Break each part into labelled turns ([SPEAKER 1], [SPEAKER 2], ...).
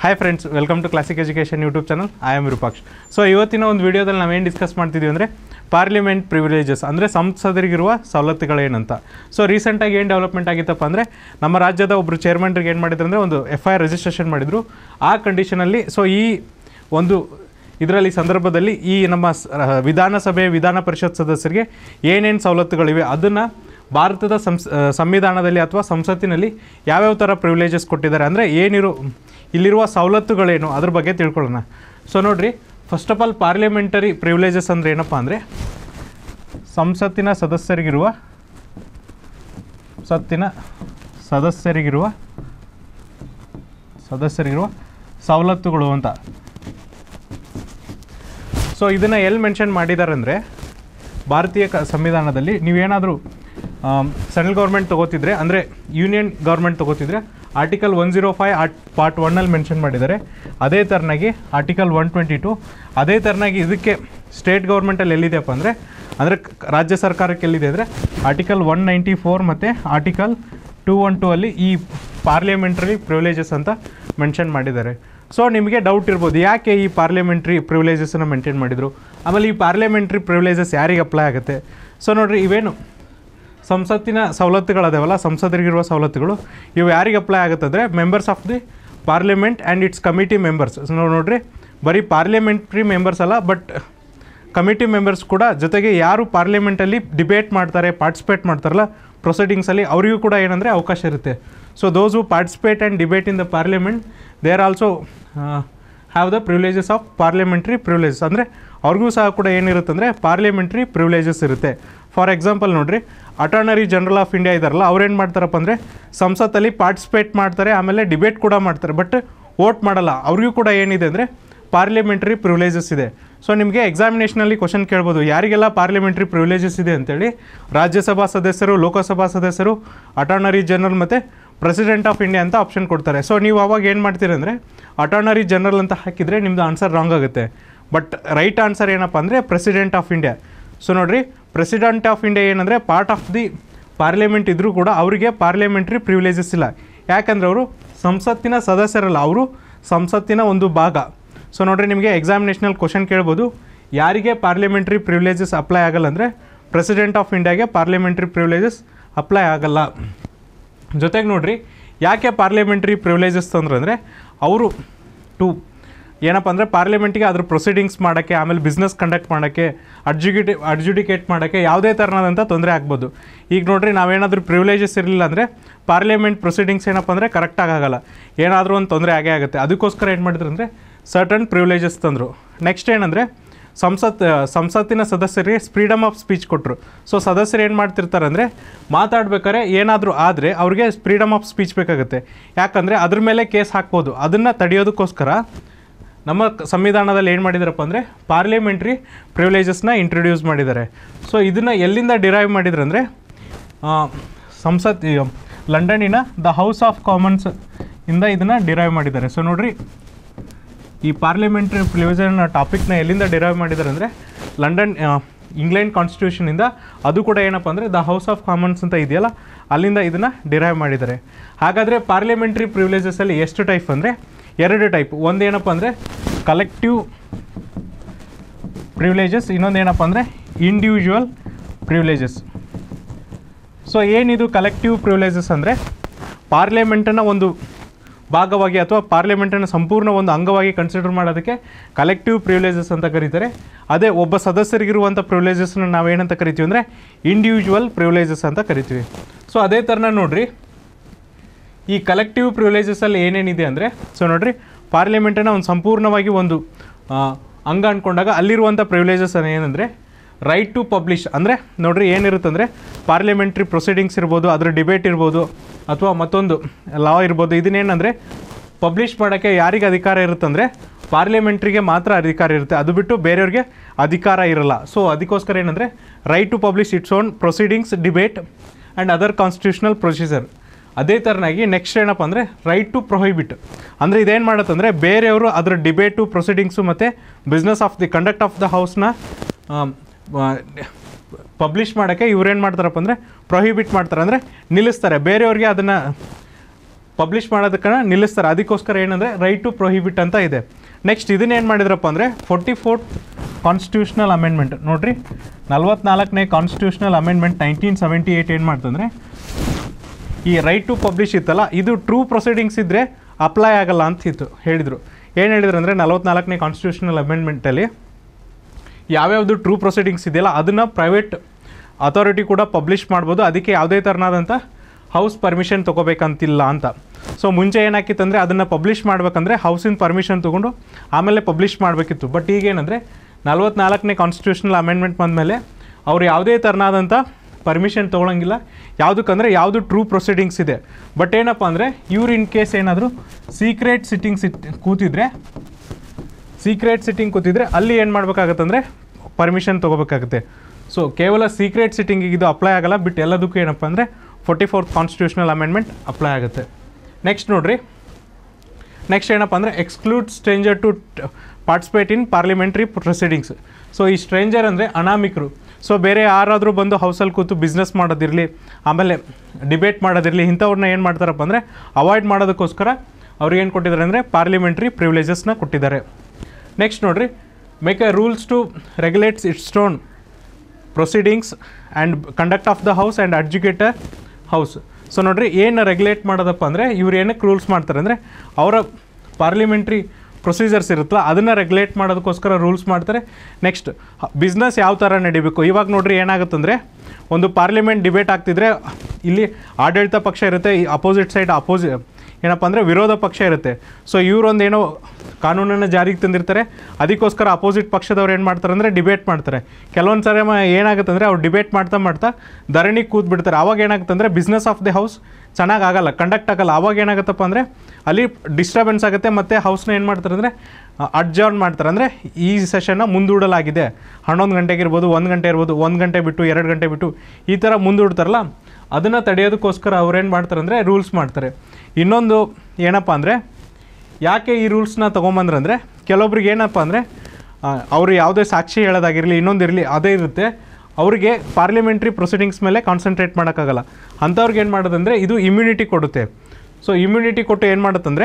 [SPEAKER 1] hi friends welcome to classic education YouTube channel I am Virupaksh so ಇವತ್ತಿನ ಒಂದು ವಿಡಿಯೋದಲ್ಲಿ ನಾವೇನು ಡಿಸ್ಕಸ್ ಮಾಡ್ತಿದ್ವಿ ಅಂದರೆ ಪಾರ್ಲಿಮೆಂಟ್ ಪ್ರಿವಿಲೇಜಸ್ ಅಂದರೆ ಸಂಸದರಿಗಿರುವ ಸವಲತ್ತುಗಳೇನಂತ ಸೊ ರೀಸೆಂಟಾಗಿ ಏನು ಡೆವಲಪ್ಮೆಂಟ್ ಆಗಿತ್ತಪ್ಪ ಅಂದರೆ ನಮ್ಮ ರಾಜ್ಯದ ಒಬ್ಬರು ಚೇರ್ಮನ್ರಿಗೆ ಏನು ಮಾಡಿದ್ರು ಅಂದರೆ ಒಂದು ಎಫ್ ಐ ಆರ್ ರಿಜಿಸ್ಟ್ರೇಷನ್ ಮಾಡಿದರು ಆ ಕಂಡೀಷನಲ್ಲಿ ಸೊ ಈ ಒಂದು ಇದರಲ್ಲಿ ಸಂದರ್ಭದಲ್ಲಿ ಈ ನಮ್ಮ ಸ- ರ- ವಿಧಾನಸಭೆ ವಿಧಾನ ಪರಿಷತ್ ಸದಸ್ಯರಿಗೆ ಏನೇನು ಸವಲತ್ತುಗಳಿವೆ ಅದನ್ನು ಭಾರತದ ಸಂಸ್ ಆ, ಸಂವಿಧಾನದಲ್ಲಿ ಅಥವಾ ಸಂಸತ್ತಿನಲ್ಲಿ ಯಾವ್ಯಾವ ಥರ ಪ್ರಿವಿಲೇಜಸ್ ಕೊಟ್ಟಿದ್ದಾರೆ ಅಂದರೆ ಏನಿರೋ ಇಲ್ಲಿರುವ ಸವಲತ್ತುಗಳೇನು ಅದ್ರ ಬಗ್ಗೆ ತಿಳ್ಕೊಳ್ಳೋಣ ಸೊ ನೋಡಿರಿ first of all parliamentary privileges ಅಂದರೆ ಏನಪ್ಪ ಅಂದರೆ ಸಂಸತ್ತಿನ ಸದಸ್ಯರಿಗಿರುವ ಸಂಸತ್ತಿನ ಸದಸ್ಯರಿಗಿರುವ ಸದಸ್ಯರಿಗಿರುವ ಸವಲತ್ತುಗಳು ಅಂತ ಸೊ ಇದನ್ನು ಎಲ್ಲಿ ಮೆನ್ಷನ್ ಮಾಡಿದ್ದಾರೆ ಅಂದರೆ ಭಾರತೀಯ ಕ ಸಂವಿಧಾನದಲ್ಲಿ ನೀವೇನಾದರೂ ಸೆಂಟ್ರಲ್ ಗೌರ್ಮೆಂಟ್ ತೊಗೋತಿದ್ರೆ ಅಂದರೆ ಯೂನಿಯನ್ ಗೌರ್ಮೆಂಟ್ ತೊಗೋತಿದ್ರೆ article one zero five art part ಒನ್ನಲ್ಲಿ ಮೆನ್ಷನ್ ಮಾಡಿದ್ದಾರೆ ಅದೇ ಥರನಾಗಿ ಆರ್ಟಿಕಲ್ ಒನ್ ಟ್ವೆಂಟಿ ಟು ಅದೇ ಥರನಾಗಿ ಇದಕ್ಕೆ ಸ್ಟೇಟ್ ಗೌರ್ಮೆಂಟಲ್ಲಿ ಎಲ್ಲಿದೆಯಪ್ಪ ಅಂದರೆ ಅಂದರೆ ಕ- ರಾಜ್ಯ ಸರ್ಕಾರಕ್ಕೆ ಎಲ್ಲಿದೆ ಅಂದರೆ ಆರ್ಟಿಕಲ್ ಒನ್ ನೈಂಟಿ ಫೋರ್ ಮತ್ತು ಆರ್ಟಿಕಲ್ ಟೂ ಒನ್ ಟೂ ಅಲ್ಲಿ ಈ ಪಾರ್ಲಿಮೆಂಟ್ರಿ ಪ್ರಿವಿಲೇಜಸ್ ಅಂತ ಮೆನ್ಷನ್ ಮಾಡಿದ್ದಾರೆ ಸೊ ನಿಮಗೆ ಡೌಟ್ ಇರ್ಬೋದು ಯಾಕೆ ಈ ಪಾರ್ಲಿಮೆಂಟ್ರಿ ಪ್ರಿವಿಲೇಜಸನ್ನು ಮೇಂಟೈನ್ ಮಾಡಿದರು ಆಮೇಲೆ ಈ ಪಾರ್ಲಿಮೆಂಟ್ರಿ ಪ್ರಿವಿಲೇಜಸ್ ಯಾರಿಗೆ ಅಪ್ಲೈ ಆಗುತ್ತೆ ಸೊ ನೋಡಿರಿ ಇವೇನು ಸಂಸತ್ತಿನ ಸವಲತ್ತುಗಳದಾವಲ್ಲ ಸಂಸದರಿಗಿರುವ ಸವಲತ್ತುಗಳು ಇವು ಯಾರಿಗೆ ಅಪ್ಲೈ ಆಗುತ್ತೆ ಅಂದರೆ members of the parliament and its committee members ನೋಡ್ರಿ ಬರೀ ಪಾರ್ಲಿಮೆಂಟ್ರಿ ಮೆಂಬರ್ಸ್ ಅಲ್ಲ ಬಟ್ ಕಮಿಟಿ ಮೆಂಬರ್ಸ್ ಕೂಡ ಜೊತೆಗೆ ಯಾರು ಪಾರ್ಲಿಮೆಂಟಲ್ಲಿ ಡಿಬೇಟ್ ಮಾಡ್ತಾರೆ ಪಾರ್ಟಿಸಿಪೇಟ್ ಮಾಡ್ತಾರಲ್ಲ ಪ್ರೊಸೀಡಿಂಗ್ಸಲ್ಲಿ ಅವರಿಗೂ ಕೂಡ ಏನಂದರೆ ಅವಕಾಶ ಇರುತ್ತೆ so those who participate and debate in the parliament they are also have the privileges of parliamentary privileges ಅಂದರೆ ಅವ್ರಿಗೂ ಸಹ ಕೂಡ ಏನಿರುತ್ತೆ ಅಂದರೆ ಪಾರ್ಲಿಮೆಂಟ್ರಿ ಪ್ರಿವಿಲೇಜಸ್ ಇರುತ್ತೆ ಫಾರ್ ಎಕ್ಸಾಂಪಲ್ ನೋಡ್ರಿ ಅಟಾರ್ನರಿ ಜನರಲ್ ಆಫ್ ಇಂಡಿಯಾ ಇದಾರಲ್ಲ ಅವ್ರೇನು ಮಾಡ್ತಾರಪ್ಪ ಅಂದರೆ ಸಂಸತ್ತಲ್ಲಿ ಪಾರ್ಟಿಸಿಪೇಟ್ ಮಾಡ್ತಾರೆ ಆಮೇಲೆ ಡಿಬೇಟ್ ಕೂಡ ಮಾಡ್ತಾರೆ ಬಟ್ ವೋಟ್ ಮಾಡಲ್ಲ ಅವ್ರಿಗೂ ಕೂಡ ಏನಿದೆ ಅಂದರೆ ಪಾರ್ಲಿಮೆಂಟ್ರಿ ಪ್ರಿವಿಲೇಜಸ್ ಇದೆ ಸೊ ನಿಮಗೆ ಎಕ್ಸಾಮಿನೇಷನಲ್ಲಿ ಕ್ವಶನ್ ಕೇಳ್ಬೋದು ಯಾರಿಗೆಲ್ಲ ಪಾರ್ಲಿಮೆಂಟ್ರಿ ಪ್ರಿವಿಲೇಜಸ್ ಇದೆ ಅಂತೇಳಿ ರಾಜ್ಯಸಭಾ ಸದಸ್ಯರು ಲೋಕಸಭಾ ಸದಸ್ಯರು ಅಟಾರ್ನರಿ ಜನರಲ್ ಮತ್ತು ಪ್ರೆಸಿಡೆಂಟ್ ಆಫ್ ಇಂಡಿಯಾ ಅಂತ ಆಪ್ಷನ್ ಕೊಡ್ತಾರೆ ಸೊ ನೀವು ಅವಾಗ ಏನು ಮಾಡ್ತೀರಿ ಅಂದರೆ ಅಟಾರ್ನರಿ ಜನರಲ್ ಅಂತ ಹಾಕಿದರೆ ನಿಮ್ಮದು ಆನ್ಸರ್ ರಾಂಗ್ ಆಗುತ್ತೆ ಬಟ್ ರೈಟ್ ಆನ್ಸರ್ ಏನಪ್ಪ ಅಂದರೆ ಪ್ರೆಸಿಡೆಂಟ್ ಆಫ್ ಇಂಡಿಯಾ ಸೊ ನೋಡಿರಿ ಪ್ರೆಸಿಡೆಂಟ್ ಆಫ್ ಇಂಡಿಯಾ ಏನಂದರೆ ಪಾರ್ಟ್ ಆಫ್ ದಿ ಪಾರ್ಲಿಮೆಂಟ್ ಇದ್ದರೂ ಕೂಡ ಅವರಿಗೆ ಪಾರ್ಲಿಮೆಂಟ್ರಿ ಪ್ರಿವಿಲೇಜಸ್ ಇಲ್ಲ ಯಾಕಂದರೆ ಅವರು ಸಂಸತ್ತಿನ ಸದಸ್ಯರಲ್ಲ ಅವರು ಸಂಸತ್ತಿನ ಒಂದು ಭಾಗ ಸೊ ನೋಡಿರಿ ನಿಮಗೆ ಎಕ್ಸಾಮಿನೇಷನಲ್ಲಿ ಕ್ವಶನ್ ಕೇಳ್ಬೋದು ಯಾರಿಗೆ ಪಾರ್ಲಿಮೆಂಟ್ರಿ ಪ್ರಿವಿಲೇಜಸ್ ಅಪ್ಲೈ ಆಗಲ್ಲ ಅಂದರೆ ಪ್ರೆಸಿಡೆಂಟ್ ಆಫ್ ಇಂಡಿಯಾಗೆ ಪಾರ್ಲಿಮೆಂಟ್ರಿ ಪ್ರಿವಿಲೇಜಸ್ ಅಪ್ಲೈ ಆಗಲ್ಲ ಜೊತೆಗೆ ನೋಡ್ರಿ ಯಾಕೆ ಪಾರ್ಲಿಮೆಂಟ್ರಿ ಪ್ರಿವಿಲೇಜಸ್ ತಂದ್ರು ಅಂದರೆ ಅವರು ಟು ಏನಪ್ಪ ಅಂದರೆ ಪಾರ್ಲಿಮೆಂಟಿಗೆ ಅದ್ರ ಪ್ರೊಸೀಡಿಂಗ್ಸ್ ಮಾಡೋಕ್ಕೆ ಆಮೇಲೆ ಬಿಸ್ನೆಸ್ ಕಂಡಕ್ಟ್ ಮಾಡೋಕ್ಕೆ ಅಡ್ಜುಕೇಟಿ ಅಡ್ಜುಡಿಕೇಟ್ ಮಾಡೋಕ್ಕೆ ಯಾವುದೇ ಥರನಾದಂಥ ತೊಂದರೆ ಆಗ್ಬೋದು ಈಗ ನೋಡ್ರಿ ನಾವೇನಾದರೂ ಪ್ರಿವಿಲೇಜಸ್ ಇರಲಿಲ್ಲ ಅಂದರೆ ಪಾರ್ಲಿಮೆಂಟ್ ಪ್ರೊಸೀಡಿಂಗ್ಸ್ ಏನಪ್ಪ ಅಂದರೆ ಕರೆಕ್ಟಾಗಿ ಆಗಲ್ಲ ಏನಾದರೂ ಒಂದು ತೊಂದರೆ ಆಗೇ ಆಗುತ್ತೆ ಅದಕ್ಕೋಸ್ಕರ ಏನು ಮಾಡಿದ್ರು ಅಂದರೆ ಸರ್ಟನ್ ಪ್ರಿವಿಲೇಜಸ್ ತಂದರು ನೆಕ್ಸ್ಟ್ ಏನಂದರೆ ಸಂಸತ್ ಸಂಸತ್ತಿನ ಸದಸ್ಯರಿಗೆ ಫ್ರೀಡಮ್ ಆಫ್ ಸ್ಪೀಚ್ ಕೊಟ್ಟರು ಸೊ ಸದಸ್ಯರು ಏನು ಮಾಡ್ತಿರ್ತಾರೆ ಅಂದರೆ ಮಾತಾಡ್ಬೇಕಾದ್ರೆ ಏನಾದರೂ ಆದರೆ ಅವ್ರಿಗೆ ಫ್ರೀಡಮ್ ಆಫ್ ಸ್ಪೀಚ್ ಬೇಕಾಗುತ್ತೆ ಯಾಕಂದರೆ ಅದ್ರ ಮೇಲೆ ಕೇಸ್ ಹಾಕ್ಬೋದು ಅದನ್ನು ತಡೆಯೋದಕ್ಕೋಸ್ಕರ ನಮ್ಮ ಕ- ಸಂವಿಧಾನದಲ್ಲಿ ಏನು ಮಾಡಿದಾರಪ್ಪ ಅಂದರೆ ಪಾರ್ಲಿಮೆಂಟ್ರಿ ಪ್ರಿವಿಲೇಜಸ್ನ ಇಂಟ್ರೊಡ್ಯೂಸ್ ಮಾಡಿದ್ದಾರೆ ಸೊ ಇದನ್ನು ಎಲ್ಲಿಂದ ಡಿರೈವ್ ಮಾಡಿದ್ರು ಅಂದರೆ ಸಂಸತ್ ಈ ಲಂಡನ್ನಿನ ದ ಹೌಸ್ ಆಫ್ ಕಾಮನ್ಸ್ ಇಂದ ಇದನ್ನು ಡಿರೈವ್ ಮಾಡಿದ್ದಾರೆ ಸೊ ನೋಡ್ರಿ ಈ ಪಾರ್ಲಿಮೆಂಟ್ರಿ ಪ್ರಿವಿಷನ್ ಟಾಪಿಕ್ನ ಎಲ್ಲಿಂದ ಡಿರೈವ್ ಮಾಡಿದ್ದಾರೆ ಅಂದರೆ ಲಂಡನ್ ಆ, ಇಂಗ್ಲೆಂಡ್ ಕಾನ್ಸ್ಟಿಟ್ಯೂಷನಿಂದ ಅದು ಕೂಡ ಏನಪ್ಪ ಅಂದರೆ ದ ಹೌಸ್ ಆಫ್ ಕಾಮನ್ಸ್ ಅಂತ ಇದೆಯಲ್ಲ ಅಲ್ಲಿಂದ ಇದನ್ನು ಡಿರೈವ್ ಮಾಡಿದ್ದಾರೆ ಹಾಗಾದರೆ ಪಾರ್ಲಿಮೆಂಟ್ರಿ ಪ್ರಿವಿಲೇಜಸಲ್ಲಿ ಎಷ್ಟು ಟೈಪ್ ಅಂದರೆ ಎರಡು ಟೈಪ್ ಒಂದೇನಪ್ಪ ಅಂದರೆ ಕಲೆಕ್ಟಿವ್ ಪ್ರಿವಿಲೇಜಸ್ ಇನ್ನೊಂದು ಏನಪ್ಪ ಅಂದರೆ ಇಂಡಿವಿಜುವಲ್ ಪ್ರಿವಿಲೇಜಸ್ ಸೊ ಏನಿದು ಕಲೆಕ್ಟಿವ್ ಪ್ರಿವಿಲೇಜಸ್ ಅಂದರೆ ಪಾರ್ಲಿಮೆಂಟನ್ನು ಒಂದು ಭಾಗವಾಗಿ ಅಥವಾ ಪಾರ್ಲಿಮೆಂಟನ್ನು ಸಂಪೂರ್ಣ ಒಂದು ಅಂಗವಾಗಿ ಕನ್ಸಿಡರ್ ಮಾಡೋದಕ್ಕೆ ಕಲೆಕ್ಟಿವ್ ಪ್ರಿವಿಲೇಜಸ್ ಅಂತ ಕರೀತಾರೆ ಅದೇ ಒಬ್ಬ ಸದಸ್ಯರಿಗಿರುವಂಥ ಪ್ರಿವಿಲೇಜಸ್ನ ನಾವೇನಂತ ಕರಿತೀವಿ ಅಂದರೆ ಇಂಡಿವಿಜುವಲ್ ಪ್ರಿವಿಲೇಜಸ್ ಅಂತ ಕರಿತೀವಿ ಸೊ ಅದೇ ಥರನ ನೋಡ್ರಿ ಈ ಕಲೆಕ್ಟಿವ್ ಪ್ರಿವಿಲೇಜಸಲ್ಲಿ ಏನೇನಿದೆ ಅಂದರೆ ಸೊ ನೋಡ್ರಿ ಪಾರ್ಲಿಮೆಂಟನ್ನು ಒಂದು ಸಂಪೂರ್ಣವಾಗಿ ಒಂದು ಆ, ಅಂಗ ಅಂದ್ಕೊಂಡಾಗ ಅಲ್ಲಿರುವಂಥ ಪ್ರಿವಿಲೇಜಸ್ ಏನಂದರೆ ರೈಟ್ ಟು ಪಬ್ಲಿಷ್ ಅಂದರೆ ನೋಡ್ರಿ ಏನಿರುತ್ತೆ ಅಂದರೆ ಪಾರ್ಲಿಮೆಂಟ್ರಿ ಪ್ರೊಸೀಡಿಂಗ್ಸ್ ಇರ್ಬೋದು ಅದರ ಡಿಬೇಟ್ ಇರ್ಬೋದು ಅಥವಾ ಮತ್ತೊಂದು ಲಾ ಇರ್ಬೋದು ಇದನ್ನೇನಂದರೆ ಪಬ್ಲಿಷ್ ಮಾಡೋಕ್ಕೆ ಯಾರಿಗೆ ಅಧಿಕಾರ ಇರುತ್ತಂದರೆ ಪಾರ್ಲಿಮೆಂಟ್ರಿಗೆ ಮಾತ್ರ ಅಧಿಕಾರ ಇರುತ್ತೆ ಅದು ಬಿಟ್ಟು ಬೇರೆಯವ್ರಿಗೆ ಅಧಿಕಾರ ಇರಲ್ಲ ಸೊ ಅದಕ್ಕೋಸ್ಕರ ಏನಂದರೆ right to publish its own proceedings debate and other constitutional procedure ಅದೇ ಥರನಾಗಿ ನೆಕ್ಸ್ಟ್ ಏನಪ್ಪ ಅಂದರೆ ರೈಟ್ ಟು ಪ್ರೊಹಿಬಿಟ್ ಅಂದರೆ ಇದೇನು ಮಾಡುತ್ತಂದರೆ ಬೇರೆಯವರು ಅದರ ಡಿಬೇಟು ಪ್ರೊಸೀಡಿಂಗ್ಸು ಮತ್ತು business of the conduct of the ಹೌಸ್ನ ಪಬ್ಲಿಷ್ ಮಾಡೋಕ್ಕೆ ಇವ್ರೇನು ಮಾಡ್ತಾರಪ್ಪ ಅಂದರೆ ಪ್ರೊಹಿಬಿಟ್ ಮಾಡ್ತಾರೆ ಅಂದರೆ ನಿಲ್ಲಿಸ್ತಾರೆ ಬೇರೆಯವ್ರಿಗೆ ಅದನ್ನು ಪಬ್ಲಿಷ್ ಮಾಡೋದಕ್ಕೆ ನಿಲ್ಲಿಸ್ತಾರೆ ಅದಕ್ಕೋಸ್ಕರ ಏನಂದರೆ ರೈಟ್ ಟು ಪ್ರೊಹಿಬಿಟ್ ಅಂತ ಇದೆ ನೆಕ್ಸ್ಟ್ ಇದನ್ನ ಏನು ಮಾಡಿದ್ರಪ್ಪ ಅಂದರೆ ಫೋರ್ಟಿ ಫೋರ್ತ್ ಕಾನ್ಸ್ಟಿಟ್ಯೂಷನಲ್ ಅಮೆಂಡ್ಮೆಂಟ್ ನೋಡ್ರಿ ನಲ್ವತ್ನಾಲ್ಕನೇ constitutional amendment nineteen seventy eight ಏನು ಮಾಡ್ತಂದ್ರೆ ಈ ರೈಟ್ ಟು ಪಬ್ಲಿಷ್ ಇತ್ತಲ್ಲ ಇದು ಟ್ರೂ ಪ್ರೊಸೀಡಿಂಗ್ಸ್ ಇದ್ದರೆ ಅಪ್ಲೈ ಆಗಲ್ಲ ಅಂತ ಇತ್ತು ಹೇಳಿದರು ಏನು ಹೇಳಿದ್ರು ಅಂದರೆ ನಲವತ್ನಾಲ್ಕನೇ ಕಾನ್ಸ್ಟಿಟ್ಯೂಷನಲ್ ಅಮೆಂಡ್ಮೆಂಟಲ್ಲಿ ಯಾವ್ಯಾವುದು ಟ್ರೂ ಪ್ರೊಸೀಡಿಂಗ್ಸ್ ಇದೆಯಲ್ಲ ಅದನ್ನು ಪ್ರೈವೇಟ್ ಅಥಾರಿಟಿ ಕೂಡ ಪಬ್ಲಿಷ್ ಮಾಡ್ಬೋದು ಅದಕ್ಕೆ ಯಾವುದೇ ಥರನಾದಂಥ ಹೌಸ್ ಪರ್ಮಿಷನ್ ತೊಗೋಬೇಕಂತಿಲ್ಲ ಅಂತ ಸೊ ಮುಂಚೆ ಏನಾಕಿತ್ತಂದರೆ ಅದನ್ನು ಪಬ್ಲಿಷ್ ಮಾಡ್ಬೇಕಂದ್ರೆ ಹೌಸಿನ ಪರ್ಮಿಷನ್ ತೊಗೊಂಡು ಆಮೇಲೆ ಪಬ್ಲಿಷ್ ಮಾಡಬೇಕಿತ್ತು ಬಟ್ ಈಗೇನಂದರೆ ನಲ್ವತ್ನಾಲ್ಕನೇ ಕಾನ್ಸ್ಟಿಟ್ಯೂಷನಲ್ ಅಮೆಂಡ್ಮೆಂಟ್ ಬಂದಮೇಲೆ ಅವ್ರು ಯಾವುದೇ ಥರನಾದಂಥ ಪರ್ಮಿಷನ್ ತೊಗೊಳಂಗಿಲ್ಲ ಯಾವುದಕ್ಕಂದರೆ ಯಾವುದು ಟ್ರೂ ಪ್ರೊಸೀಡಿಂಗ್ಸ್ ಇದೆ ಬಟ್ ಏನಪ್ಪ ಅಂದರೆ ಇವ್ರು ಇನ್ ಕೇಸ್ ಏನಾದರೂ ಸೀಕ್ರೆಟ್ ಸಿಟ್ಟಿಂಗ್ ಸಿಟ್ ಕೂತಿದ್ರೆ ಸೀಕ್ರೆಟ್ ಸಿಟ್ಟಿಂಗ್ ಕೂತಿದ್ರೆ ಅಲ್ಲಿ ಏನು ಮಾಡಬೇಕಾಗತ್ತಂದರೆ ಪರ್ಮಿಷನ್ ತೊಗೋಬೇಕಾಗುತ್ತೆ ಸೊ ಕೇವಲ ಸೀಕ್ರೆಟ್ ಸಿಟ್ಟಿಂಗಿಗೆ ಇದು ಅಪ್ಲೈ ಆಗಲ್ಲ ಬಿಟ್ಟು ಎಲ್ಲದಕ್ಕೂ ಏನಪ್ಪ ಅಂದರೆ forty fourth constitutional amendment apply ಆಗುತ್ತೆ ನೆಕ್ಸ್ಟ್ ನೋಡ್ರಿ ನೆಕ್ಸ್ಟ್ ಏನಪ್ಪ ಅಂದರೆ exclude stranger to participate in parliamentary proceedings so ಈ ಸ್ಟ್ರೇಂಜರ್ ಅಂದರೆ ಅನಾಮಿಕರು ಸೊ ಬೇರೆ ಯಾರಾದರೂ ಬಂದು ಹೌಸಲ್ಲಿ ಕೂತು ಬಿಸ್ನೆಸ್ ಮಾಡೋದಿರಲಿ ಆಮೇಲೆ ಡಿಬೇಟ್ ಮಾಡೋದಿರಲಿ ಇಂಥವ್ರನ್ನ ಏನು ಮಾಡ್ತಾರಪ್ಪ ಅಂದರೆ ಅವಾಯ್ಡ್ ಮಾಡೋದಕ್ಕೋಸ್ಕರ ಅವ್ರಿಗೆ ಏನು ಕೊಟ್ಟಿದ್ದಾರೆ ಅಂದರೆ ಪಾರ್ಲಿಮೆಂಟ್ರಿ ಪ್ರಿವಿಲೇಜಸ್ನ ಕೊಟ್ಟಿದ್ದಾರೆ ನೆಕ್ಸ್ಟ್ ನೋಡ್ರಿ make a rules to regulates its ಸ್ಟೋನ್ proceedings and conduct of the house and adjudicate house so ನೋಡ್ರಿ ಏನು ರೆಗ್ಯುಲೇಟ್ ಮಾಡೋದಪ್ಪ ಅಂದರೆ ಇವ್ರು ಏನಕ್ಕೆ ರೂಲ್ಸ್ ಮಾಡ್ತಾರೆ ಅಂದರೆ ಅವರ ಪಾರ್ಲಿಮೆಂಟ್ರಿ ಪ್ರೊಸೀಜರ್ಸ್ ಇರುತ್ತಲ್ಲ ಅದನ್ನು ರೆಗ್ಯುಲೇಟ್ ಮಾಡೋದಕ್ಕೋಸ್ಕರ ರೂಲ್ಸ್ ಮಾಡ್ತಾರೆ ನೆಕ್ಸ್ಟ್ ಬಿಸ್ನೆಸ್ ಯಾವ ಥರ ನಡಿಬೇಕು ಇವಾಗ ನೋಡ್ರಿ ಏನಾಗುತ್ತಂದರೆ ಒಂದು ಪಾರ್ಲಿಮೆಂಟ್ ಡಿಬೇಟ್ ಆಗ್ತಿದ್ರೆ ಇಲ್ಲಿ ಆಡಳಿತ ಪಕ್ಷ ಇರುತ್ತೆ ಈ ಅಪೋಸಿಟ್ ಸೈಡ್ ಅಪೋಸಿ ಏನಪ್ಪ ಅಂದರೆ ವಿರೋಧ ಪಕ್ಷ ಇರುತ್ತೆ ಸೊ ಇವರೊಂದು ಏನೋ ಕಾನೂನನ್ನು ಜಾರಿಗೆ ತಂದಿರ್ತಾರೆ ಅದಕ್ಕೋಸ್ಕರ ಅಪೋಸಿಟ್ ಪಕ್ಷದವ್ರು ಏನು ಮಾಡ್ತಾರೆ ಅಂದರೆ ಡಿಬೇಟ್ ಮಾಡ್ತಾರೆ ಕೆಲವೊಂದು ಸರಿ ಮ- ಏನಾಗುತ್ತೆ ಅಂದರೆ ಅವ್ರು ಡಿಬೇಟ್ ಮಾಡ್ತಾ ಮಾಡ್ತಾ ಧರಣಿಗೆ ಕೂತ್ ಬಿಡ್ತಾರೆ ಅವಾಗ ಏನಾಗುತ್ತೆ ಅಂದರೆ ಬಿಸ್ನೆಸ್ ಆಫ್ ದಿ ಹೌಸ್ ಚೆನ್ನಾಗಿ ಆಗಲ್ಲ ಕಂಡಕ್ಟ್ ಆಗಲ್ಲ ಅವಾಗ ಏನಾಗುತ್ತಪ್ಪ ಅಂದರೆ ಅಲ್ಲಿ ಡಿಸ್ಟರ್ಬೆನ್ಸ್ ಆಗುತ್ತೆ ಮತ್ತು ಹೌಸ್ನ ಏನು ಮಾಡ್ತಾರೆ ಅಂದರೆ ಅಡ್ಜರ್ನ್ ಮಾಡ್ತಾರೆ ಅಂದರೆ ಈ ಸೆಷನ್ನ ಮುಂದೂಡಲಾಗಿದೆ ಹನ್ನೊಂದು ಗಂಟೆಗೆ ಇರ್ಬೋದು ಒಂದು ಗಂಟೆ ಇರ್ಬೋದು ಒಂದು ಗಂಟೆ ಬಿಟ್ಟು ಎರಡು ಗಂಟೆ ಬಿಟ್ಟು ಈ ಥರ ಮುಂದೂಡ್ತಾರಲ್ಲ ಅದನ್ನು ತಡೆಯೋದಕ್ಕೋಸ್ಕರ ಅವ್ರೇನು ಮಾಡ್ತಾರೆ ಅಂದರೆ ರೂಲ್ಸ್ ಮಾಡ್ತಾರೆ ಇನ್ನೊಂದು ಏನಪ್ಪ ಅಂದರೆ ಯಾಕೆ ಈ ರೂಲ್ಸ್ನ ತೊಗೊಂಬಂದ್ರಂದರೆ ಕೆಲವೊಬ್ರಿಗೆ ಏನಪ್ಪ ಅಂದರೆ ಅವರು ಯಾವುದೇ ಸಾಕ್ಷಿ ಹೇಳೋದಾಗಿರಲಿ ಇನ್ನೊಂದು ಇರಲಿ ಅದೇ ಇರುತ್ತೆ ಅವರಿಗೆ ಪಾರ್ಲಿಮೆಂಟ್ರಿ ಪ್ರೊಸೀಡಿಂಗ್ಸ್ ಮೇಲೆ ಕಾನ್ಸಂಟ್ರೇಟ್ ಮಾಡೋಕ್ಕಾಗಲ್ಲ ಅಂಥವ್ರಿಗೆ ಏನು ಮಾಡೋದಂದರೆ ಇದು ಇಮ್ಯುನಿಟಿ ಕೊಡುತ್ತೆ ಸೊ ಇಮ್ಯುನಿಟಿ ಕೊಟ್ಟು ಏನು ಮಾಡುತ್ತಂದರೆ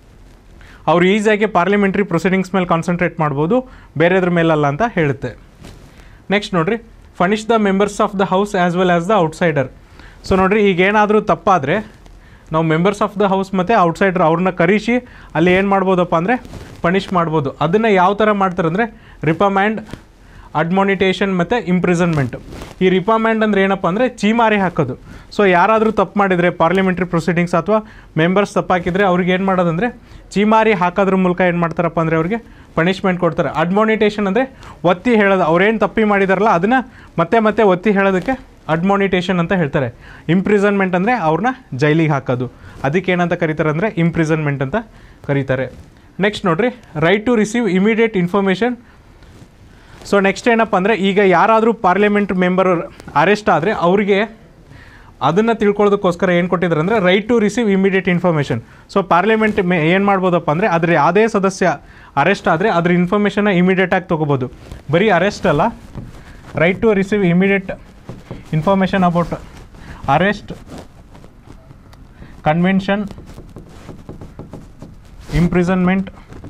[SPEAKER 1] ಅವ್ರು ಈಸಿಯಾಗಿ ಪಾರ್ಲಿಮೆಂಟ್ರಿ ಪ್ರೊಸೀಡಿಂಗ್ಸ್ ಮೇಲೆ ಕಾನ್ಸಂಟ್ರೇಟ್ ಮಾಡ್ಬೋದು ಬೇರೆದ್ರ ಮೇಲಲ್ಲ ಅಂತ ಹೇಳುತ್ತೆ ನೆಕ್ಸ್ಟ್ ನೋಡ್ರಿ punish the members of the house as well as the outsider so ನೋಡ್ರಿ ಈಗ ಏನಾದರೂ ತಪ್ಪಾದರೆ ನಾವು ಮೆಂಬರ್ಸ್ ಆಫ್ ದ ಹೌಸ್ ಮತ್ತು ಔಟ್ಸೈಡರ್ ಅವ್ರನ್ನ ಕರೆಸಿ ಅಲ್ಲಿ ಏನು ಮಾಡ್ಬೋದಪ್ಪ ಅಂದರೆ ಪನಿಷ್ ಮಾಡ್ಬೋದು ಅದನ್ನು ಯಾವ ಥರ ಮಾಡ್ತಾರೆ ಅಂದರೆ ರಿಪಮ್ಯಾಂಡ್ ಅಡ್ಮಾನಿಟೇಷನ್ ಮತ್ತು ಇಂಪ್ರಿಸನ್ಮೆಂಟ್ ಈ ರಿಪಮ್ಯಾಂಡ್ ಅಂದರೆ ಏನಪ್ಪ ಅಂದರೆ ಚೀಮಾರಿ ಹಾಕೋದು ಸೊ ಯಾರಾದರೂ ತಪ್ಪು ಮಾಡಿದರೆ ಪಾರ್ಲಿಮೆಂಟ್ರಿ ಪ್ರೊಸೀಡಿಂಗ್ಸ್ ಅಥವಾ ಮೆಂಬರ್ಸ್ ತಪ್ಪಾಕಿದರೆ ಅವ್ರಿಗೆ ಏನು ಮಾಡೋದಂದರೆ ಚೀಮಾರಿ ಹಾಕೋದ್ರ ಮೂಲಕ ಏನು ಮಾಡ್ತಾರಪ್ಪ ಅಂದರೆ ಅವ್ರಿಗೆ ಪನಿಷ್ಮೆಂಟ್ ಕೊಡ್ತಾರೆ ಅಡ್ಮಾನಿಟೇಷನ್ ಅಂದರೆ ಒತ್ತಿ ಹೇಳೋದು ಅವ್ರೇನು ತಪ್ಪಿ ಮಾಡಿದಾರಲ್ಲ ಅದನ್ನು ಮತ್ತೆ ಮತ್ತೆ ಒತ್ತಿ ಹೇಳೋದಕ್ಕೆ ಅಡ್ಮಾನಿಟೇಷನ್ ಅಂತ ಹೇಳ್ತಾರೆ ಇಂಪ್ರಿಸನ್ಮೆಂಟ್ ಅಂದರೆ ಅವ್ರನ್ನ ಜೈಲಿಗೆ ಹಾಕೋದು ಅದಕ್ಕೆ ಏನಂತ ಕರೀತಾರೆ ಅಂದರೆ ಇಂಪ್ರಿಸನ್ಮೆಂಟ್ ಅಂತ ಕರೀತಾರೆ ನೆಕ್ಸ್ಟ್ ನೋಡ್ರಿ right to receive immediate information so next ಏನಪ್ಪ ಅಂದರೆ ಈಗ ಯಾರಾದರೂ ಪಾರ್ಲಿಮೆಂಟ್ ಮೆಂಬರ್ ಅರೆಸ್ಟ್ ಆದರೆ ಅವರಿಗೆ ಅದನ್ನು ತಿಳ್ಕೊಳ್ಳೋದಕ್ಕೋಸ್ಕರ ಏನು ಕೊಟ್ಟಿದ್ದಾರೆ ಅಂದರೆ right to receive immediate information so parliament may ಏನು ಮಾಡ್ಬೋದಪ್ಪ ಅಂದರೆ ಅದ್ರ ಯಾವುದೇ ಸದಸ್ಯ ಅರೆಸ್ಟ್ ಆದರೆ ಅದ್ರ ಇನ್ಫಾರ್ಮೇಷನ್ನ ಇಮಿಡಿಯೇಟಾಗಿ ತೊಗೋಬೋದು ಬರೀ ಅರೆಸ್ಟ್ ಅಲ್ಲ right to receive immediate information about arrest convention imprisonment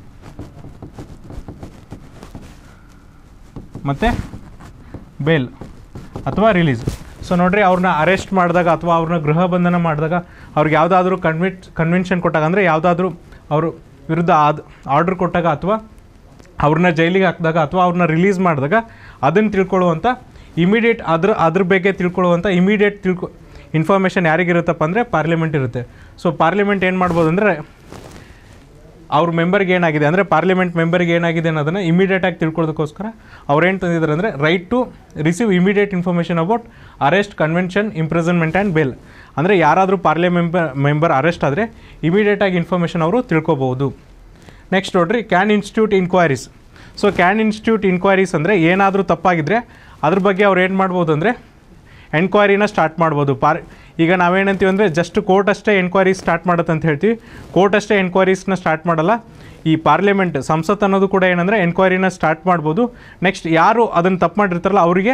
[SPEAKER 1] ಮತ್ತು ಬೇಲ್ ಅಥವಾ ರಿಲೀಸ್ ಸೊ ನೋಡ್ರಿ ಅವ್ರನ್ನ ಅರೆಸ್ಟ್ ಮಾಡಿದಾಗ ಅಥವಾ ಅವ್ರನ್ನ ಗೃಹ ಬಂಧನ ಮಾಡಿದಾಗ ಅವ್ರಿಗೆ ಯಾವುದಾದ್ರೂ ಕನ್ವಿಟ್ ಕನ್ವೆನ್ಷನ್ ಕೊಟ್ಟಾಗ ಅಂದರೆ ಯಾವುದಾದ್ರೂ ಅವರು ವಿರುದ್ಧ ಆದ್ ಆರ್ಡ್ರ್ ಕೊಟ್ಟಾಗ ಅಥವಾ ಅವ್ರನ್ನ ಜೈಲಿಗೆ ಹಾಕಿದಾಗ ಅಥವಾ ಅವ್ರನ್ನ ರಿಲೀಸ್ ಮಾಡಿದಾಗ ಅದನ್ನು ತಿಳ್ಕೊಳ್ಳುವಂಥ ಇಮಿಡಿಯೇಟ್ ಅದ್ರ ಅದ್ರ ಬಗ್ಗೆ ತಿಳ್ಕೊಳ್ಳುವಂಥ ಇಮಿಡಿಯೇಟ್ ತಿಳ್ಕೊ ಇನ್ಫಾರ್ಮೇಷನ್ ಯಾರಿಗಿರುತ್ತಪ್ಪ ಅಂದರೆ ಪಾರ್ಲಿಮೆಂಟ್ ಇರುತ್ತೆ ಸೊ ಪಾರ್ಲಿಮೆಂಟ್ ಏನು ಮಾಡ್ಬೋದು ಅಂದರೆ ಅವ್ರ ಮೆಂಬರ್ಗೆ ಏನಾಗಿದೆ ಅಂದರೆ ಪಾರ್ಲಿಮೆಂಟ್ ಮೆಂಬರ್ಗೆ ಏನಾಗಿದೆ ಅನ್ನೋದನ್ನು ಇಮಿಡಿಯೇಟಾಗಿ ತಿಳ್ಕೊಳ್ಳೋದಕ್ಕೋಸ್ಕರ ಅವ್ರೇನು ತಂದಿದ್ದಾರೆ ಅಂದರೆ right to receive immediate information about arrest convention imprisonment and bail ಅಂದರೆ ಯಾರಾದರೂ ಪಾರ್ಲಿಮೆಂಟ್ ಮೆಂಬರ್ ಮೆಂಬರ್ ಅರೆಸ್ಟ್ ಆದರೆ ಇಮಿಡಿಯೇಟಾಗಿ ಇನ್ಫಾರ್ಮೇಷನ್ ಅವರು ತಿಳ್ಕೊಬೋದು ನೆಕ್ಸ್ಟ್ ನೋಡ್ರಿ can institute inquiries so can institute inquiries ಅಂದರೆ ಏನಾದರೂ ತಪ್ಪಾಗಿದ್ದರೆ ಅದ್ರ ಬಗ್ಗೆ ಅವ್ರು ಏನು ಮಾಡ್ಬೋದು ಅಂದರೆ ಎನ್ಕ್ವೈರಿನ ಸ್ಟಾರ್ಟ್ ಮಾಡ್ಬೋದು ಪಾರ್ ಈಗ ನಾವೇನಂತೀವಿ ಅಂದರೆ ಜಸ್ಟ್ ಕೋರ್ಟ್ ಅಷ್ಟೇ ಎನ್ಕ್ವೈರಿ ಸ್ಟಾರ್ಟ್ ಮಾಡುತ್ತೆ ಅಂತ ಹೇಳ್ತೀವಿ ಕೋರ್ಟ್ ಅಷ್ಟೇ ಎನ್ಕ್ವೈರೀಸ್ನ ಸ್ಟಾರ್ಟ್ ಮಾಡಲ್ಲ ಈ ಪಾರ್ಲಿಮೆಂಟ್ ಸಂಸತ್ ಅನ್ನೋದು ಕೂಡ ಏನಂದರೆ ಎನ್ಕ್ವೈರಿನ ಸ್ಟಾರ್ಟ್ ಮಾಡ್ಬೋದು ನೆಕ್ಸ್ಟ್ ಯಾರು ಅದನ್ನು ತಪ್ಪು ಮಾಡಿರ್ತಾರಲ್ಲ ಅವರಿಗೆ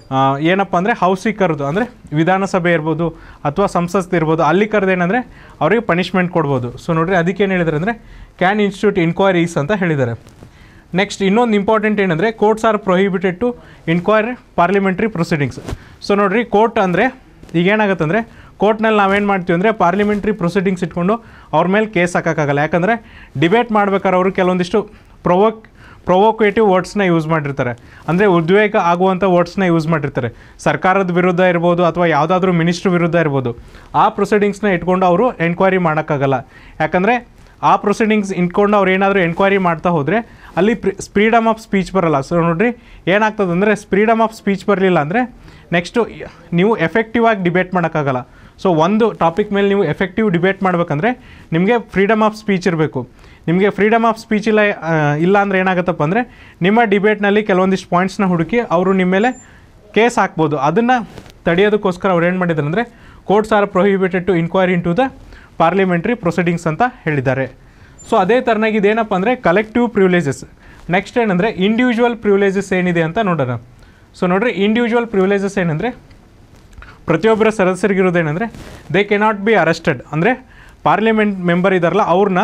[SPEAKER 1] ಆ, ಏನಪ್ಪ ಅಂದರೆ ಹೌಸಿಗೆ ಕರೆದು ಅಂದರೆ ವಿಧಾನಸಭೆ ಇರ್ಬೋದು ಅಥವಾ ಸಂಸತ್ ಇರ್ಬೋದು ಅಲ್ಲಿ ಕರೆದು ಏನಂದರೆ ಅವರಿಗೆ ಪನಿಷ್ಮೆಂಟ್ ಕೊಡ್ಬೋದು ಸೊ ನೋಡ್ರಿ ಅದಕ್ಕೆ ಏನು ಹೇಳಿದ್ದಾರೆ ಅಂದರೆ ಕ್ಯಾನ್ ಇನ್ಸ್ಟಿಟ್ಯೂಟ್ ಇನ್ಕ್ವೈರೀಸ್ ಅಂತ ಹೇಳಿದ್ದಾರೆ ನೆಕ್ಸ್ಟ್ ಇನ್ನೊಂದು ಇಂಪಾರ್ಟೆಂಟ್ ಏನಂದರೆ courts are prohibited to inquire parliamentary proceedings so ನೋಡ್ರಿ ಕೋರ್ಟ್ ಅಂದರೆ ಈಗ ಏನಾಗುತ್ತೆ ಅಂದರೆ ಕೋರ್ಟ್ನಲ್ಲಿ ನಾವೇನು ಮಾಡ್ತೀವಿ ಅಂದರೆ ಪಾರ್ಲಿಮೆಂಟ್ರಿ ಪ್ರೊಸೀಡಿಂಗ್ಸ್ ಇಟ್ಕೊಂಡು ಅವ್ರ ಮೇಲೆ ಕೇಸ್ ಹಾಕೋಕ್ಕಾಗಲ್ಲ ಯಾಕಂದರೆ ಡಿಬೇಟ್ ಮಾಡ್ಬೇಕಾದ್ರೆ ಅವರು ಕೆಲವೊಂದಿಷ್ಟು ಪ್ರೊವೋಕ್ ಪ್ರೊವೋಕೇಟಿವ್ ವರ್ಡ್ಸ್ನ ಯೂಸ್ ಮಾಡಿರ್ತಾರೆ ಅಂದರೆ ಉದ್ವೇಗ ಆಗುವಂಥ ವರ್ಡ್ಸ್ನ ಯೂಸ್ ಮಾಡಿರ್ತಾರೆ ಸರ್ಕಾರದ ವಿರುದ್ಧ ಇರ್ಬೋದು ಅಥವಾ ಯಾವುದಾದ್ರೂ ಮಿನಿಸ್ಟ್ರ್ ವಿರುದ್ಧ ಇರ್ಬೋದು ಆ ಪ್ರೊಸೀಡಿಂಗ್ಸ್ನ ಇಟ್ಕೊಂಡು ಅವರು ಎನ್ಕ್ವೈರಿ ಮಾಡೋಕ್ಕಾಗಲ್ಲ ಯಾಕಂದರೆ ಆ ಪ್ರೊಸೀಡಿಂಗ್ಸ್ ಇಟ್ಕೊಂಡು ಅವ್ರು ಏನಾದರೂ ಎನ್ಕ್ವೈರಿ ಮಾಡ್ತಾ ಹೋದರೆ ಅಲ್ಲಿ ಫ್ರೀಡಮ್ ಆಫ್ ಸ್ಪೀಚ್ ಬರಲ್ಲ ಸೊ ನೋಡ್ರಿ ಏನಾಗ್ತದೆ ಅಂದರೆ ಫ್ರೀಡಮ್ ಆಫ್ ಸ್ಪೀಚ್ ಬರಲಿಲ್ಲ ಅಂದರೆ ನೆಕ್ಸ್ಟು ನೀವು ಎಫೆಕ್ಟಿವ್ ಆಗಿ ಡಿಬೇಟ್ ಮಾಡೋಕ್ಕಾಗಲ್ಲ ಸೊ ಒಂದು ಟಾಪಿಕ್ ಮೇಲೆ ನೀವು ಎಫೆಕ್ಟಿವ್ ಡಿಬೇಟ್ ಮಾಡಬೇಕಂದ್ರೆ ನಿಮಗೆ ಫ್ರೀಡಮ್ ಆಫ್ ಸ್ಪೀಚ್ ಇರಬೇಕು ನಿಮಗೆ ಫ್ರೀಡಮ್ ಆಫ್ ಸ್ಪೀಚ್ ಇಲ್ಲ ಆ, ಇಲ್ಲ ಅಂದರೆ ಏನಾಗುತ್ತಪ್ಪ ಅಂದರೆ ನಿಮ್ಮ ಡಿಬೇಟ್ನಲ್ಲಿ ಕೆಲವೊಂದಿಷ್ಟು ಪಾಯಿಂಟ್ಸ್ನ ಹುಡುಕಿ ಅವರು ನಿಮ್ಮ ಮೇಲೆ ಕೇಸ್ ಹಾಕ್ಬೋದು ಅದನ್ನು ತಡೆಯೋದಕ್ಕೋಸ್ಕರ ಅವ್ರು ಏನು ಮಾಡಿದ್ದಾರೆ ಅಂದರೆ courts are prohibited to inquiry into the parliamentary proceedings ಅಂತ ಹೇಳಿದ್ದಾರೆ ಸೊ ಅದೇ ಥರನಾಗಿ ಇದೇನಪ್ಪ ಅಂದರೆ ಕಲೆಕ್ಟಿವ್ ಪ್ರಿವಿಲೇಜಸ್ ನೆಕ್ಸ್ಟ್ ಏನಂದರೆ ಇಂಡಿವಿಜುವಲ್ ಪ್ರಿವಿಲೇಜಸ್ ಏನಿದೆ ಅಂತ ನೋಡೋಣ ಸೊ ನೋಡ್ರಿ ಇಂಡಿವಿಜುವಲ್ ಪ್ರಿವಿಲೇಜಸ್ ಏನಂದರೆ ಪ್ರತಿಯೊಬ್ಬರ ಸದಸ್ಯರಿಗಿರೋದೇನೆಂದರೆ ದೇ ಕೆನಾಟ್ ಬಿ ಅರೆಸ್ಟೆಡ್ ಅಂದರೆ ಪಾರ್ಲಿಮೆಂಟ್ ಮೆಂಬರ್ ಇದ್ದಾರಲ್ಲ ಅವ್ರನ್ನ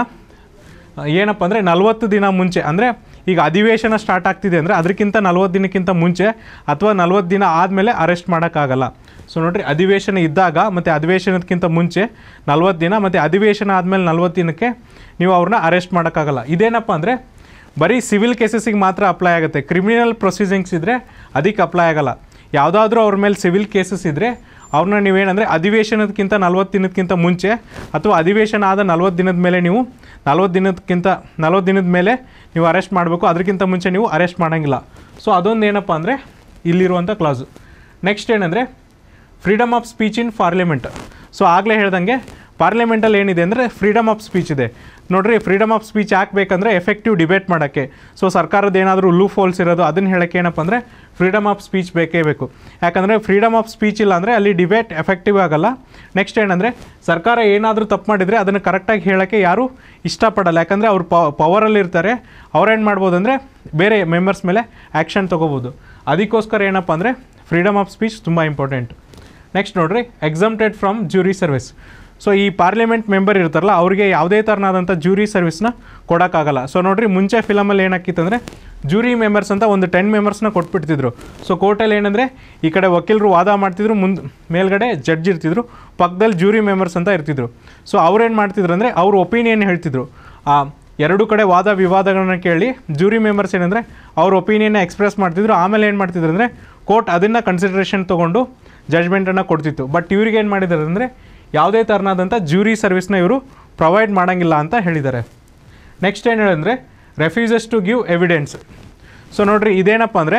[SPEAKER 1] ಏನಪ್ಪ ಅಂದರೆ ನಲ್ವತ್ತು ದಿನ ಮುಂಚೆ ಅಂದರೆ ಈಗ ಅಧಿವೇಶನ ಸ್ಟಾರ್ಟ್ ಆಗ್ತಿದೆ ಅಂದರೆ ಅದಕ್ಕಿಂತ ನಲ್ವತ್ತು ದಿನಕ್ಕಿಂತ ಮುಂಚೆ ಅಥವಾ ನಲ್ವತ್ತು ದಿನ ಆದಮೇಲೆ ಅರೆಸ್ಟ್ ಮಾಡೋಕ್ಕಾಗಲ್ಲ ಸೊ ನೋಡ್ರಿ ಅಧಿವೇಶನ ಇದ್ದಾಗ ಮತ್ತು ಅಧಿವೇಶನಕ್ಕಿಂತ ಮುಂಚೆ ನಲ್ವತ್ತು ದಿನ ಮತ್ತು ಅಧಿವೇಶನ ಆದಮೇಲೆ ನಲ್ವತ್ತು ದಿನಕ್ಕೆ ನೀವು ಅವ್ರನ್ನ ಅರೆಸ್ಟ್ ಮಾಡೋಕ್ಕಾಗಲ್ಲ ಇದೇನಪ್ಪ ಅಂದರೆ ಬರೀ ಸಿವಿಲ್ ಕೇಸಸ್ಸಿಗೆ ಮಾತ್ರ ಅಪ್ಲೈ ಆಗುತ್ತೆ ಕ್ರಿಮಿನಲ್ ಪ್ರೊಸೀಜಿಂಗ್ಸ್ ಇದ್ದರೆ ಅದಕ್ಕೆ ಅಪ್ಲೈ ಆಗಲ್ಲ ಯಾವುದಾದ್ರೂ ಅವ್ರ ಮೇಲೆ ಸಿವಿಲ್ ಕೇಸಸ್ ಇದ್ದರೆ ಅವ್ರನ್ನ ನೀವೇನಂದರೆ ಅಧಿವೇಶನದಕ್ಕಿಂತ ನಲ್ವತ್ತು ದಿನಕ್ಕಿಂತ ಮುಂಚೆ ಅಥವಾ ಅಧಿವೇಶನ ಆದ ನಲ್ವತ್ತು ದಿನದ ಮೇಲೆ ನೀವು ನಲ್ವತ್ತು ದಿನಕ್ಕಿಂತ ನಲ್ವತ್ತು ದಿನದ ಮೇಲೆ ನೀವು ಅರೆಸ್ಟ್ ಮಾಡಬೇಕು ಅದಕ್ಕಿಂತ ಮುಂಚೆ ನೀವು ಅರೆಸ್ಟ್ ಮಾಡೋಂಗಿಲ್ಲ ಸೊ ಅದೊಂದು ಏನಪ್ಪ ಅಂದರೆ ಇಲ್ಲಿರುವಂಥ ಕ್ಲಾಸು ನೆಕ್ಸ್ಟ್ ಏನಂದರೆ freedom of speech in parliament so ಆಗಲೇ ಹೇಳ್ದಂಗೆ ಪಾರ್ಲಿಮೆಂಟಲ್ಲಿ ಏನಿದೆ ಅಂದರೆ ಫ್ರೀಡಮ್ ಆಫ್ ಸ್ಪೀಚ್ ಇದೆ ನೋಡ್ರಿ ಫ್ರೀಡಮ್ ಆಫ್ ಸ್ಪೀಚ್ ಹಾಕಬೇಕಂದ್ರೆ ಎಫೆಕ್ಟಿವ್ ಡಿಬೇಟ್ ಮಾಡೋಕ್ಕೆ ಸೊ ಸರ್ಕಾರದ ಏನಾದರೂ ಲೂಫ್ ಹೋಲ್ಸ್ ಇರೋದು ಅದನ್ನು ಹೇಳೋಕ್ಕೆ ಏನಪ್ಪ ಅಂದರೆ ಫ್ರೀಡಮ್ ಆಫ್ ಸ್ಪೀಚ್ ಬೇಕೇ ಬೇಕು ಯಾಕಂದರೆ ಫ್ರೀಡಮ್ ಆಫ್ ಸ್ಪೀಚ್ ಇಲ್ಲ ಅಂದರೆ ಅಲ್ಲಿ ಡಿಬೇಟ್ ಎಫೆಕ್ಟಿವ್ ಆಗಲ್ಲ ನೆಕ್ಸ್ಟ್ ಏನಂದರೆ ಸರ್ಕಾರ ಏನಾದರೂ ತಪ್ಪು ಮಾಡಿದರೆ ಅದನ್ನು ಕರೆಕ್ಟಾಗಿ ಹೇಳೋಕ್ಕೆ ಯಾರೂ ಇಷ್ಟಪಡಲ್ಲ ಯಾಕಂದರೆ ಅವ್ರು ಪವರಲ್ಲಿ ಇರ್ತಾರೆ ಅವ್ರೇನು ಮಾಡ್ಬೋದು ಅಂದರೆ ಬೇರೆ ಮೆಂಬರ್ಸ್ ಮೇಲೆ ಆ್ಯಕ್ಷನ್ ತೊಗೋಬೋದು ಅದಕ್ಕೋಸ್ಕರ ಏನಪ್ಪ ಅಂದರೆ ಫ್ರೀಡಮ್ ಆಫ್ ಸ್ಪೀಚ್ ತುಂಬ ಇಂಪಾರ್ಟೆಂಟ್ ನೆಕ್ಸ್ಟ್ ನೋಡ್ರಿ exempted from jury service so ಈ ಪಾರ್ಲಿಮೆಂಟ್ ಮೆಂಬರ್ ಇರ್ತಾರಲ್ಲ ಅವ್ರಿಗೆ ಯಾವುದೇ ಥರನಾದಂಥ ಜ್ಯೂರಿ ಸರ್ವಿಸ್ನ ಕೊಡೋಕ್ಕಾಗಲ್ಲ ಸೊ ನೋಡ್ರಿ ಮುಂಚೆ ಫಿಲಮಲ್ಲಿ ಏನಾಕಿತ್ತು ಅಂದರೆ ಜ್ಯೂರಿ ಮೆಂಬರ್ಸ್ ಅಂತ ಒಂದು ಟೆನ್ ಮೆಂಬರ್ಸ್ನ ಕೊಟ್ಬಿಡ್ತಿದ್ರು ಸೊ ಕೋರ್ಟಲ್ಲಿ ಏನಂದರೆ ಈ ಕಡೆ ವಕೀಲರು ವಾದ ಮಾಡ್ತಿದ್ರು ಮುಂದೆ ಮೇಲ್ಗಡೆ ಜಡ್ಜ್ ಇರ್ತಿದ್ರು ಪಕ್ಕದಲ್ಲಿ ಜ್ಯೂರಿ ಮೆಂಬರ್ಸ್ ಅಂತ ಇರ್ತಿದ್ರು ಸೊ ಅವ್ರೇನು ಮಾಡ್ತಿದ್ರು ಅಂದರೆ ಅವ್ರ ಒಪಿನಿಯನ್ ಹೇಳ್ತಿದ್ರು ಆ ಎರಡು ಕಡೆ ವಾದ ವಿವಾದಗಳನ್ನ ಕೇಳಿ ಜ್ಯೂರಿ ಮೆಂಬರ್ಸ್ ಏನಂದರೆ ಅವ್ರ ಒಪಿನಿಯನ್ನ ಎಕ್ಸ್ಪ್ರೆಸ್ ಮಾಡ್ತಿದ್ರು ಆಮೇಲೆ ಏನು ಮಾಡ್ತಿದ್ರು ಅಂದರೆ ಕೋರ್ಟ್ ಅದನ್ನು ಕನ್ಸಿಡ್ರೇಷನ್ ತೊಗೊಂಡು ಜಜ್ಮೆಂಟನ್ನು ಕೊಡ್ತಿತ್ತು ಬಟ್ ಇವ್ರಿಗೆ ಏನು ಮಾಡಿದ್ದಾರೆ ಅಂದರೆ ಯಾವುದೇ ಥರನಾದಂಥ ಜ್ಯೂರಿ ಸರ್ವಿಸ್ನ ಇವರು ಪ್ರೊವೈಡ್ ಮಾಡೋಂಗಿಲ್ಲ ಅಂತ ಹೇಳಿದ್ದಾರೆ ನೆಕ್ಸ್ಟ್ ಏನು ಹೇಳಿದ್ರೆ refuses to give evidence so ನೋಡ್ರಿ ಇದೇನಪ್ಪ ಅಂದರೆ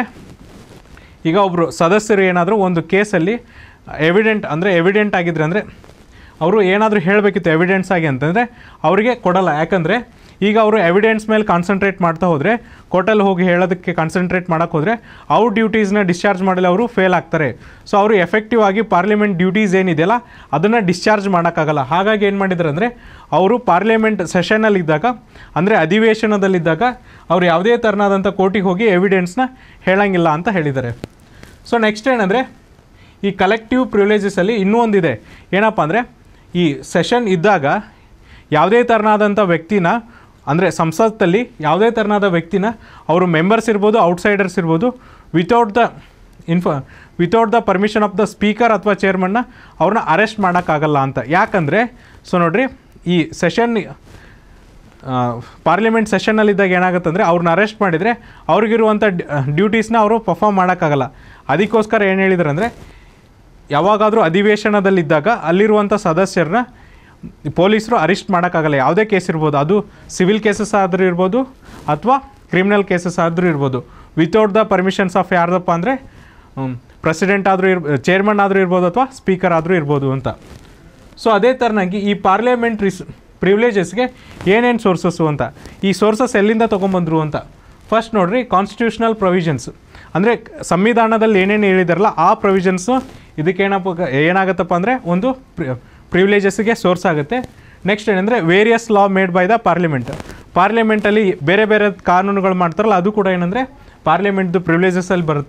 [SPEAKER 1] ಈಗ ಒಬ್ಬರು ಸದಸ್ಯರು ಏನಾದರೂ ಒಂದು ಕೇಸಲ್ಲಿ ಎವಿಡೆಂಟ್ ಅಂದರೆ ಎವಿಡೆಂಟ್ ಆಗಿದ್ರೆ ಅಂದರೆ ಅವರು ಏನಾದರೂ ಹೇಳಬೇಕಿತ್ತು ಎವಿಡೆನ್ಸ್ ಆಗಿ ಅಂತಂದರೆ ಅವರಿಗೆ ಕೊಡಲ್ಲ ಯಾಕಂದರೆ ಈಗ ಅವರು ಎವಿಡೆನ್ಸ್ ಮೇಲೆ ಕಾನ್ಸಂಟ್ರೇಟ್ ಮಾಡ್ತಾ ಹೋದರೆ ಕೋರ್ಟಲ್ಲಿ ಹೋಗಿ ಹೇಳೋದಕ್ಕೆ ಕಾನ್ಸಂಟ್ರೇಟ್ ಮಾಡೋಕ್ಕೆ ಹೋದರೆ ಅವ್ರ ಡ್ಯೂಟೀಸ್ನ ಡಿಸ್ಚಾರ್ಜ್ ಮಾಡಲು ಅವರು ಫೇಲ್ ಆಗ್ತಾರೆ ಸೊ ಅವರು ಎಫೆಕ್ಟಿವ್ ಆಗಿ ಪಾರ್ಲಿಮೆಂಟ್ ಡ್ಯೂಟೀಸ್ ಏನಿದೆಯಲ್ಲ ಅದನ್ನು ಡಿಸ್ಚಾರ್ಜ್ ಮಾಡೋಕ್ಕಾಗಲ್ಲ ಹಾಗಾಗಿ ಏನು ಮಾಡಿದ್ದಾರೆ ಅಂದರೆ ಅವರು ಪಾರ್ಲಿಮೆಂಟ್ ಸೆಷನಲ್ಲಿದ್ದಾಗ ಅಂದರೆ ಅಧಿವೇಶನದಲ್ಲಿದ್ದಾಗ ಅವ್ರು ಯಾವುದೇ ಥರನಾದಂಥ ಕೋರ್ಟಿಗೆ ಹೋಗಿ ಎವಿಡೆನ್ಸ್ನ ಹೇಳಂಗಿಲ್ಲ ಅಂತ ಹೇಳಿದ್ದಾರೆ ಸೊ ನೆಕ್ಸ್ಟ್ ಏನಂದರೆ ಈ ಕಲೆಕ್ಟಿವ್ ಪ್ರಿವಿಲೇಜಸಲ್ಲಿ ಇನ್ನೂ ಒಂದಿದೆ ಏನಪ್ಪ ಅಂದರೆ ಈ ಸೆಷನ್ ಇದ್ದಾಗ ಯಾವುದೇ ಥರನಾದಂಥ ವ್ಯಕ್ತಿನ ಅಂದರೆ ಸಂಸತ್ತಲ್ಲಿ ಯಾವುದೇ ಥರನಾದ ವ್ಯಕ್ತಿನ ಅವರು ಮೆಂಬರ್ಸ್ ಇರ್ಬೋದು ಔಟ್ಸೈಡರ್ಸ್ ಇರ್ಬೋದು ವಿತೌಟ್ ದ ಇನ್ಫ without the permission of the speaker ಅಥವಾ ಚೇರ್ಮನ್ನ ಅವ್ರನ್ನ ಅರೆಸ್ಟ್ ಮಾಡೋಕ್ಕಾಗಲ್ಲ ಅಂತ ಯಾಕಂದರೆ ಸೊ ನೋಡ್ರಿ ಈ ಸೆಷನ್ ಪಾರ್ಲಿಮೆಂಟ್ ಸೆಷನ್ನಲ್ಲಿದ್ದಾಗ ಏನಾಗುತ್ತೆ ಅಂದರೆ ಅವ್ರನ್ನ ಅರೆಸ್ಟ್ ಮಾಡಿದರೆ ಅವ್ರಿಗಿರುವಂಥ ಡ್ಯೂಟೀಸ್ನ ಅವರು ಪರ್ಫಾರ್ಮ್ ಮಾಡೋಕ್ಕಾಗಲ್ಲ ಅದಕ್ಕೋಸ್ಕರ ಏನು ಹೇಳಿದ್ರು ಅಂದರೆ ಯಾವಾಗಾದರೂ ಅಧಿವೇಶನದಲ್ಲಿದ್ದಾಗ ಅಲ್ಲಿರುವಂಥ ಸದಸ್ಯರನ್ನ ಪೊಲೀಸರು ಅರೆಸ್ಟ್ ಮಾಡೋಕ್ಕಾಗಲ್ಲ ಯಾವುದೇ ಕೇಸ್ ಇರ್ಬೋದು ಅದು ಸಿವಿಲ್ ಕೇಸಸ್ ಆದರೂ ಇರ್ಬೋದು ಅಥವಾ ಕ್ರಿಮಿನಲ್ ಕೇಸಸ್ ಆದರೂ ಇರ್ಬೋದು ವಿತೌಟ್ ದ ಪರ್ಮಿಷನ್ಸ್ ಆಫ್ ಯಾರ್ದಪ್ಪ ಅಂದರೆ ಪ್ರೆಸಿಡೆಂಟ್ ಆದರೂ ಇರ್ ಚೇರ್ಮನ್ ಆದರೂ ಇರ್ಬೋದು ಅಥವಾ ಸ್ಪೀಕರ್ ಆದರೂ ಇರ್ಬೋದು ಅಂತ ಸೊ ಅದೇ ಥರನಾಗಿ ಈ ಪಾರ್ಲಿಮೆಂಟ್ರಿಸ್ ಪ್ರಿವಿಲೇಜಸ್ಗೆ ಏನೇನು ಸೋರ್ಸಸ್ಸು ಅಂತ ಈ ಸೋರ್ಸಸ್ ಎಲ್ಲಿಂದ ತೊಗೊಂಬಂದರು ಅಂತ ಫಸ್ಟ್ ನೋಡ್ರಿ ಕಾನ್ಸ್ಟಿಟ್ಯೂಷನಲ್ ಪ್ರೊವಿಷನ್ಸ್ ಅಂದರೆ ಸಂವಿಧಾನದಲ್ಲಿ ಏನೇನು ಹೇಳಿದಾರಲ್ಲ ಆ ಪ್ರೊವಿಷನ್ಸು ಇದಕ್ಕೇನಪ್ಪ ಏನಾಗುತ್ತಪ್ಪ ಅಂದರೆ ಒಂದು ಪ್ರಿವಿಲೇಜಸ್ಗೆ ಸೋರ್ಸ್ ಆಗುತ್ತೆ ನೆಕ್ಸ್ಟ್ ಏನಂದರೆ various law made by the parliament ಪಾರ್ಲಿಮೆಂಟಲ್ಲಿ ಬೇರೆ ಬೇರೆ ಕಾನೂನುಗಳು ಮಾಡ್ತಾರಲ್ಲ ಅದು ಕೂಡ ಏನಂದರೆ ಪಾರ್ಲಿಮೆಂಟ್ದು ಪ್ರಿವಿಲೇಜಸಲ್ಲಿ ಬರುತ್ತೆ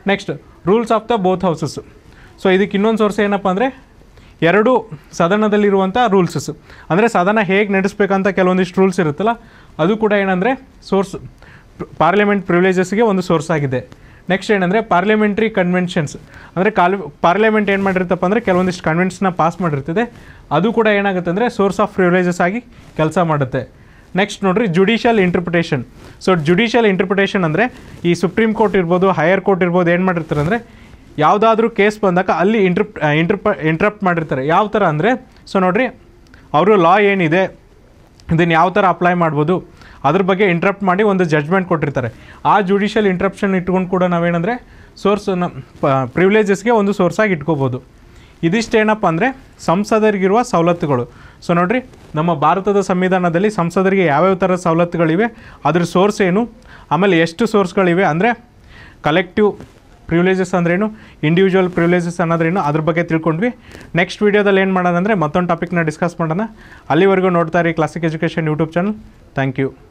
[SPEAKER 1] next rules of the both houses so ಇದಕ್ಕೆ ಇನ್ನೊಂದು ಸೋರ್ಸ್ ಏನಪ್ಪ ಅಂದರೆ ಎರಡು ಸದನದಲ್ಲಿರುವಂಥ ರೂಲ್ಸಸ್ ಅಂದರೆ ಸದನ ಹೇಗೆ ನಡೆಸ್ಬೇಕಂತ ಕೆಲವೊಂದಿಷ್ಟು ರೂಲ್ಸ್ ಇರುತ್ತಲ್ಲ ಅದು ಕೂಡ ಏನಂದರೆ ಸೋರ್ಸ್ ಪಾರ್ಲಿಮೆಂಟ್ ಪ್ರಿವಿಲೇಜಸ್ಗೆ ಒಂದು ಸೋರ್ಸ್ ಆಗಿದೆ ನೆಕ್ಸ್ಟ್ ಏನಂದರೆ ಪಾರ್ಲಿಮೆಂಟ್ರಿ ಕನ್ವೆನ್ಷನ್ಸ್ ಅಂದರೆ ಕಾಲ್ ಪಾರ್ಲಿಮೆಂಟ್ ಏನು ಮಾಡಿರ್ತಪ್ಪ ಅಂದರೆ ಕೆಲವೊಂದಿಷ್ಟು ಕನ್ವೆನ್ಸ್ನ ಪಾಸ್ ಮಾಡಿರ್ತದೆ ಅದು ಕೂಡ ಏನಾಗುತ್ತೆ ಅಂದರೆ ಸೋರ್ಸ್ ಆಫ್ ಪ್ರಿವಿಲೇಜಸ್ ಆಗಿ ಕೆಲಸ ಮಾಡುತ್ತೆ ನೆಕ್ಸ್ಟ್ ನೋಡ್ರಿ judicial interpretation so judicial interpretation ಅಂದರೆ ಈ ಸುಪ್ರೀಂ ಕೋರ್ಟ್ ಇರ್ಬೋದು ಹೈಯರ್ ಕೋರ್ಟ್ ಇರ್ಬೋದು ಏನು ಮಾಡಿರ್ತಾರೆ ಅಂದರೆ ಯಾವುದಾದ್ರೂ ಕೇಸ್ ಬಂದಾಗ ಅಲ್ಲಿ ಇಂಟ್ರಪ್ ಇಂಟರ್ಪ ಇಂಟ್ರಪ್ಟ್ ಮಾಡಿರ್ತಾರೆ ಯಾವ ಥರ ಅಂದರೆ ಸೊ ನೋಡ್ರಿ ಅವರು ಲಾ ಏನಿದೆ ಇದನ್ನು ಯಾವ ಥರ ಅಪ್ಲೈ ಮಾಡ್ಬೋದು ಅದ್ರ ಬಗ್ಗೆ ಇಂಟ್ರಪ್ಟ್ ಮಾಡಿ ಒಂದು ಜಡ್ಜ್ಮೆಂಟ್ ಕೊಟ್ಟಿರ್ತಾರೆ ಆ ಜುಡಿಷಿಯಲ್ ಇಂಟ್ರಪ್ಷನ್ ಇಟ್ಕೊಂಡು ಕೂಡ ನಾವೇನಂದರೆ ಸೋರ್ಸ್ ಪ್ರಿವಿಲೇಜಸ್ಗೆ ಒಂದು ಸೋರ್ಸಾಗಿ ಇಟ್ಕೋಬೋದು ಇದಿಷ್ಟೇನಪ್ಪ ಅಂದರೆ ಸಂಸದರಿಗಿರುವ ಸವಲತ್ತುಗಳು ಸೊ ನೋಡ್ರಿ ನಮ್ಮ ಭಾರತದ ಸಂವಿಧಾನದಲ್ಲಿ ಸಂಸದರಿಗೆ ಯಾವ್ಯಾವ ಥರ ಸವಲತ್ತುಗಳಿವೆ ಅದ್ರ ಸೋರ್ಸ್ ಏನು ಆಮೇಲೆ ಎಷ್ಟು ಸೋರ್ಸ್ಗಳಿವೆ ಅಂದರೆ ಕಲೆಕ್ಟಿವ್ ಪ್ರಿವಿಲೇಜಸ್ ಅಂದ್ರೇನು ಇಂಡಿವಿಜುವಲ್ ಪ್ರಿವಿಲೇಜಸ್ ಅನ್ನೋದ್ರೇನು ಅದ್ರ ಬಗ್ಗೆ ತಿಳ್ಕೊಂಡ್ವಿ ನೆಕ್ಸ್ಟ್ ವೀಡಿಯೋದಲ್ಲಿ ಏನು ಮಾಡೋಣ ಅಂದರೆ ಮತ್ತೊಂದು ಟಾಪಿಕ್ನ ಡಿಸ್ಕಸ್ ಮಾಡೋಣ ಅಲ್ಲಿವರೆಗೂ ನೋಡ್ತಾ ಇರಿ classic education YouTube channel thank you